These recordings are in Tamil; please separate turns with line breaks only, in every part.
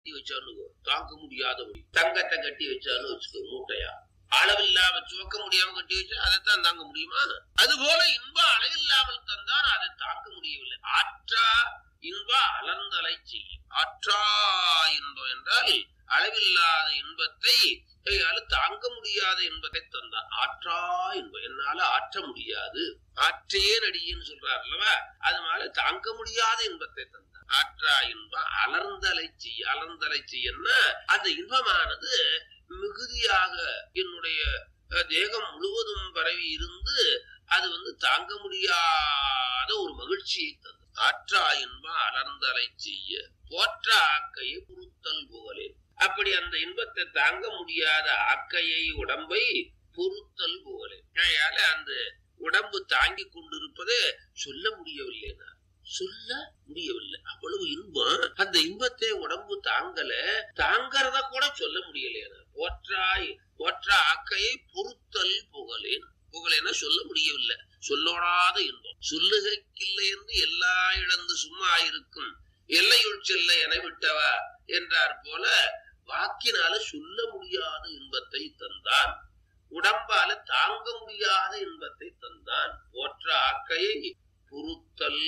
கட்டி வச்சான்னு தாங்க முடியாதபடி தங்கத்தை கட்டி வச்சான்னு வச்சுக்கோ மூட்டையா அளவில்லாம சுமக்க முடியாம கட்டி வச்சா அதைத்தான் தாங்க முடியுமா அது போல இன்பம் அளவில்லாமல் தந்தான் அதை தாங்க முடியவில்லை ஆற்றா இன்ப அலர்ந்தலை செய்யும் ஆற்றா இன்பம் என்றால் அளவில்லாத இன்பத்தை கையால தாங்க முடியாத இன்பத்தை தந்தான் ஆற்றா இன்பம் என்னால ஆற்ற முடியாது ஆற்றே நடின்னு சொல்றார் அல்லவா அதனால தாங்க முடியாத இன்பத்தை தந்தான் ஆற்றா இன்பம் அலர்ந்தலை செய்ய அலர்ந்தலை செய்யன்னா அந்த இன்பமானது மிகுதியாக என்னுடைய அஹ், தேகம் முழுவதும் பரவி இருந்து அது வந்து தாங்க முடியாத ஒரு மகிழ்ச்சியை தந்தது ஆற்றா இன்பம் அலர்ந்தலை செய்ய போற்ற ஆக்கையை பொருத்தல் புகழேன் அப்படி அந்த இன்பத்தை தாங்க முடியாத ஆக்கையை உடம்பை பொருத்தல் புகழேன் அதனால அந்த உடம்பு தாங்கி கொண்டிருப்பதை சொல்ல முடியவில்லை நான் சொல்ல முடியவில்லை அவ்வளவு இன்பம் அந்த இன்பத்தை உடம்பு தாங்கல தாங்கறத கூட சொல்ல முடியல போற்றாய் போற்ற ஆக்கையை பொருத்தல் புகழேன் புகழேன சொல்ல முடியவில்லை சொல்லோடாத இன்பம் சொல்லுகைக்கில்லை என்று எல்லா இழந்து சும்மா இருக்கும் எல்லையுள் செல்ல என விட்டவா என்றார் போல வாக்கினால சொல்ல முடியாத இன்பத்தை தந்தான் உடம்பால தாங்க முடியாத இன்பத்தை தந்தான் போற்ற ஆக்கையை பொருத்தல்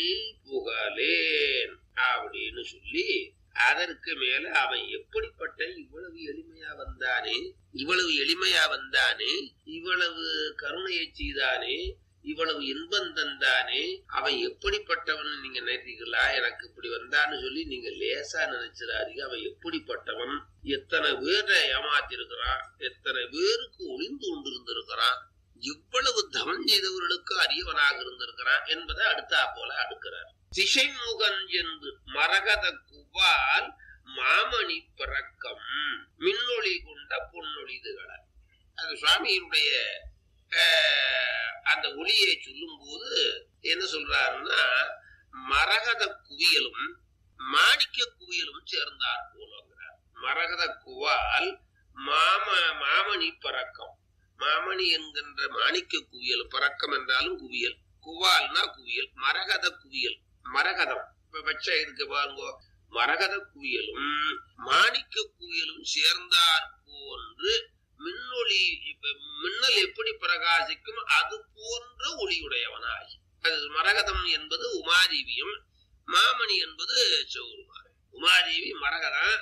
புகழேன் அப்படின்னு சொல்லி அதற்கு மேல அவன் எப்படிப்பட்ட இவ்வளவு எளிமையா வந்தானே இவ்வளவு எளிமையா வந்தானே இவ்வளவு கருணையை செய்தானே இவ்வளவு இன்பம் தந்தானே அவன் எப்படிப்பட்டவன் நீங்க நினைக்கிறீங்களா எனக்கு இப்படி வந்தான்னு சொல்லி நீங்க லேசா நினைச்சிடாதீங்க அவன் எப்படிப்பட்டவன் எத்தனை பேரை ஏமாத்திருக்கிறான் எத்தனை பேருக்கு ஒளிந்து கொண்டிருந்திருக்கிறான் எவ்வளவு தவம் செய்தவர்களுக்கு அரியவனாக இருந்திருக்கிறான் என்பதை அடுத்தா போல அடுக்கிறார் திசைமுகன் என்று மரகத குவால் மாமணி பிறக்கம் மின்னொளி கொண்ட பொன்னொழிதுகளை அது சுவாமியினுடைய ஆஹ், அந்த ஒளியை சொல்லும் போது என்ன சொல்றாருன்னா மரகத குவியலும் மாணிக்க குவியலும் சேர்ந்தார் போலங்கிறார் மரகத குவால் மாம மாமணி பறக்கம் மாமணி என்கின்ற மாணிக்க குவியல் பறக்கம் என்றாலும் குவியல் குவால்னா குவியல் மரகத குவியல் மரகதம் இப்ப வச்ச இருக்கு பாருங்க மரகத குவியலும் மாணிக்க குவியலும் சேர்ந்தார் போன்று மின்னொளி இப்ப மின்னல் எப்படி பிரகாசிக்கும் அது போன்ற ஒளியுடையவனாகி அது மரகதம் என்பது உமாதேவியும் மாமணி என்பது சிவபெருமான் உமாதேவி மரகதம்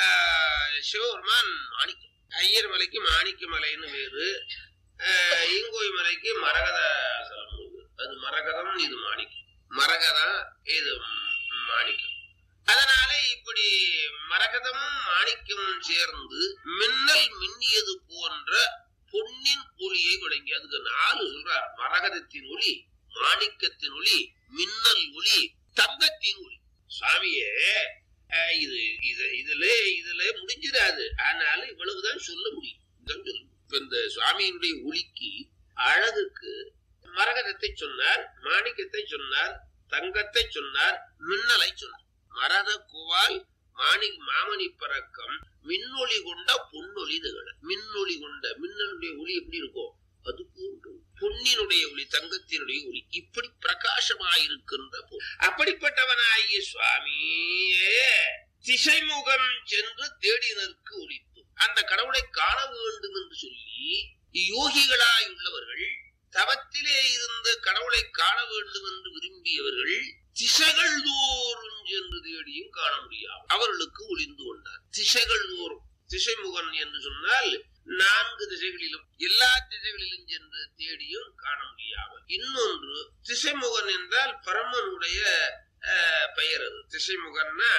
ஆஹ், சிவபெருமான் மாணிக்கம் ஐயர் மலைக்கு மாணிக்க மலைன்னு வேறு ஆஹ், ஈங்கோய் மலைக்கு மரகத சலம் அது மரகதம் இது மாணிக்கம் மரகதம் இது மாணிக்கம் அதனால இப்படி மரகதமும் மாணிக்கமும் சேர்ந்து மின்னல் மின்னியது போன்ற பொன்னின் ஒளியை விளங்கி அதுக்கு நாலு சொல்றார் மரகதத்தின் ஒளி மாணிக்கத்தின் ஒளி மின்னல் ஒளி தங்கத்தின் ஒளி சுவாமியே அஹ், இது இது இதுல இதுல முடிஞ்சிடாது ஆனால இவ்வளவுதான் சொல்ல முடியும் இதுதான் சொல்ல முடியும். இப்ப இந்த சுவாமியினுடைய ஒளிக்கு அழகுக்கு மரகதத்தை சொன்னார் மாணிக்கத்தை சொன்னார் தங்கத்தை சொன்னார் மின்னலை சொன்னார் மரத குவால் மாணி மாமணி பறக்கம் மின்னொளி கொண்ட பொன்னொளி திகழ மின்னொளி கொண்ட மின்னலுடைய ஒளி எப்படி இருக்கும் அது போன்று பொன்னினுடைய ஒளி தங்கத்தினுடைய ஒளி இப்படி பிரகாசமாயிருக்கின்ற பொ- அப்படிப்பட்டவனாகிய சுவாமியே திசைமுகம் சென்று தேடினருக்கு ஒளித்து அந்த கடவுளை காண வேண்டும் என்று சொல்லி யோகிகளாய் உள்ளவர்கள் தவத்திலே இருந்த கடவுளை காண வேண்டும் என்று விரும்பியவர்கள் திசைகள் தோறும் சென்று தேடியும் காண முடியாது அவர்களுக்கு ஒளிந்து கொண்டார் திசைகள் தோறும் திசைமுகன் என்று சொன்னால் நான்கு திசைகளிலும் எல்லா திசைகளிலும் சென்று தேடியும் காண முடியாமல் இன்னொன்று திசைமுகன் என்றால் பரமனுடைய அஹ், பெயர் அது திசைமுகன்னா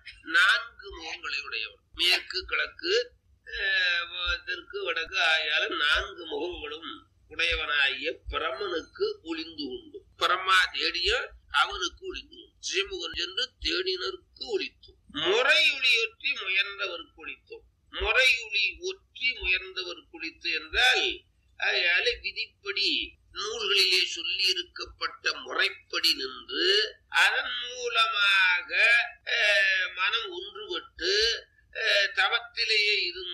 நான்கு முகங்களை உடையவன் மேற்கு கிழக்கு அஹ், வ- தெற்கு வடக்கு ஆகியால நான்கு முகங்களும் உடையவனாகிய பிரமனுக்கு ஒளிந்து உண்டு பரமா தேடிய அவனுக்கு ஒளிந்து உண்டு திசைமுகன் சென்று தேடினருக்கு ஒளித்தோம் முறையொளி ஒற்றி முயன்றவருக்கு ஒளித்தோம் முறையொளி ஒற்றி முயன்றவருக்கு ஒளித்து என்றால் அதனால விதிப்படி நூல்களிலே சொல்லி இருக்கப்பட்ட முறைப்படி நின்று அதன் மூலமாக அஹ், மனம் ஒன்றுபட்டு அஹ், தவத்திலேயே இருந்து